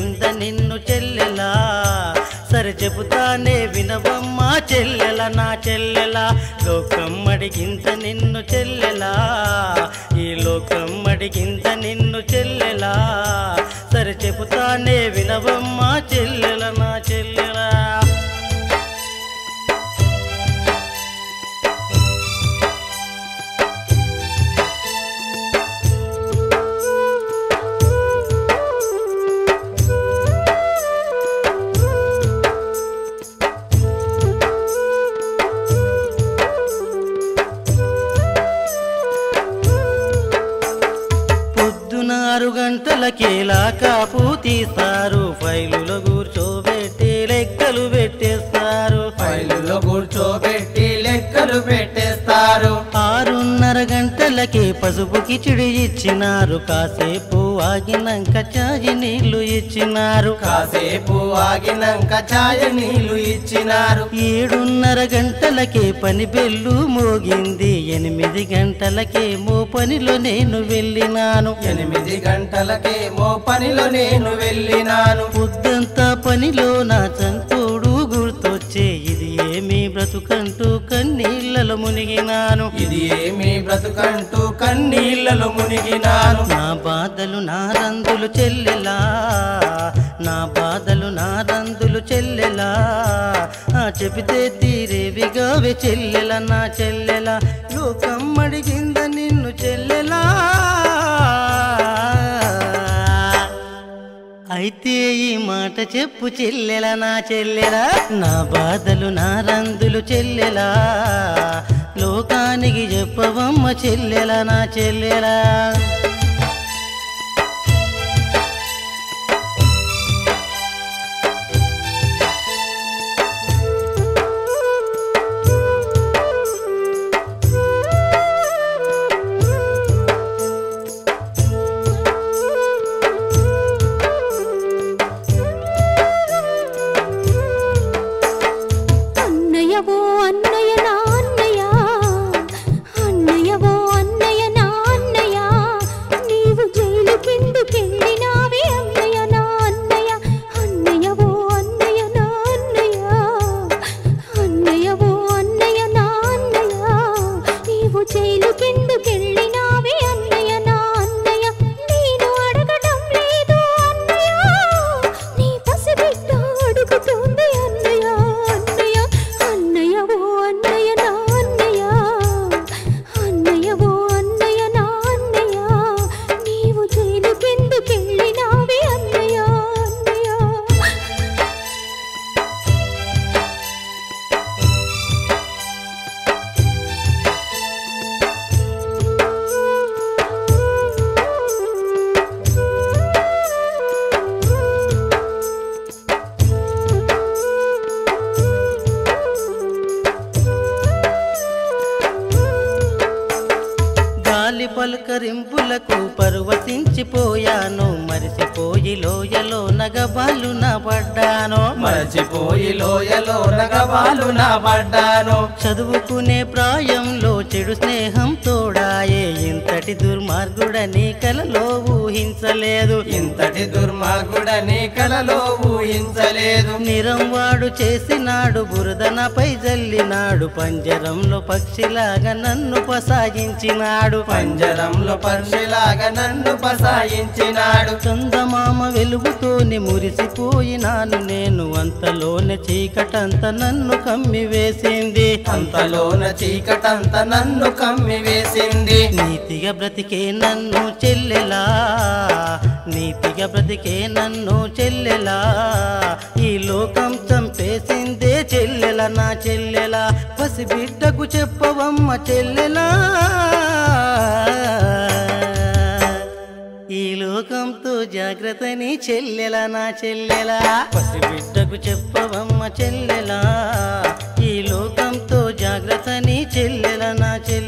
మడిగింద నిన్ను చెల్లెలా సరే చెబుతానే వినవమ్మా చెల్లెల నా చెల్లెల లోకం మడిగింద నిన్ను చెల్లెలా ఈ లోకం మడిగింద నిన్ను చెల్లెలా సరే చెబుతానే వినవమ్మా చెల్లెల నా చెల్లెలా పొద్దున ఆరు గంటలకేలా కాపు తీస్తారు ఫైలులో కూర్చోబెట్టి లెక్కలు పెట్టేస్తారు ఫైలులో కూర్చోబెట్టి లెక్కలు పెట్టేస్తారు ఆరున్నర గంటలకే పసుపు కిచిడి ఇచ్చినారు కాసేపు ఆగినాక చాయి నీళ్లు ఇచ్చినారు కాసేపు ఆగినాక ఛాయ నీళ్లు ఇచ్చినారు ఏడున్నర గంటలకే పని బెల్లు మోగింది ఎనిమిది గంటలకేమో పనిలో నేను వెళ్ళినాను ఎనిమిది గంటలకేమో పనిలో నేను వెళ్ళినాను పొద్దంతా పనిలో నా చంతోడు గుర్తొచ్చే ఇది ఏమి బ్రతుకంటూ కన్నీళ్ళలో మునిగినాను ఇది ఏమి బ్రతుకంటూ కన్నీళ్లలో మునిగినాను నా బాధలు నా రందులు చెల్లెలా నా బాధలు నా రందులు చెల్లెలా ఆ చెబితే తీరేవిగావే చెల్లెల నా చెల్లెల లోకం అడిగింద నిన్ను చెల్లెలా అయితే ఈ మాట చెప్పు చెల్లెల నా చెల్లెలా నా బాధలు నా రందులు చెల్లెలా లోకానికి చెప్పవమ్మ చెల్లెల నా చెల్లెలా అన్నయ్యవో అన్నయ్య నా అన్నయ్య అన్నయ్యవో అన్నయ్య నా అన్నయ్య నీవు జైలు కిందుకెళ్ళినావే అన్నయ్య నా అన్నయ్య అన్నయ్యవో అన్నయ్య నా అన్నయ్య అన్నయ్యవో అన్నయ్య నా అన్నయ్య నీవు జైలు కిందుకెళ్ళినావే అన్నయ్య నా అన్నయ్య నేను అడగడం లేదు అన్నయ్య నీ పసిబిడ్డ అడుగుతుంది అన్నయ్య అన్నయ్య అన్నయ్య ఓ అన్నయ్య నా అన్నయ్య అన్నయ్య ఓ అన్నయ్య నా అన్నయ్య నీవు జైలు కిందుకెళ్ళినావే అన్నయ్య అన్నయ్య గాలి పలుకరింపులకు పర్వతించిపోయాను మరిసిపోయి లోయలో నగబాలు నా పడ్డాను మరచిపోయి లోయలో నగబాలు నా పడ్డాను చదువుకునే ప్రాయంలో చెడు స్నేహం తోడాయే ఇంతటి దుర్మార్గుడని కలలో ఊహించలేదు ఇంతటి దుర్మార్గుడని కలలో ఊహించలేదు నిరం వాడు చేసినాడు బురదనపై జల్లినాడు పంజరంలో పక్షిలాగా నన్ను పసాగించినాడు పంజరంలో పక్షిలాగా నన్ను పసాయించినాడు చందమామ వెలుగుతోని మురిసిపోయినాను నేను అంతలోనే చీకటంత నన్ను కమ్మి వేసింది అంతలోన చీకటంత నన్ను కమ్మి వేసింది నీతిగా బ్రతికే నన్ను చెల్లెలా నీతిగా బ్రతికే నన్ను చెల్లెలా ఈ లోకం చంపేసిందే చెల్లెల నా చెల్లెలా పసిబిడ్డకు చెప్పవమ్మ చెల్లెలా ఈ లోకంతో జాగ్రత్తని చెల్లెల నా చెల్లెలా పసిబిడ్డకు చెప్పవమ్మ చెల్లెలా ఈ లోకంతో జాగ్రత్తని చెల్లెల నా చెల్లెలా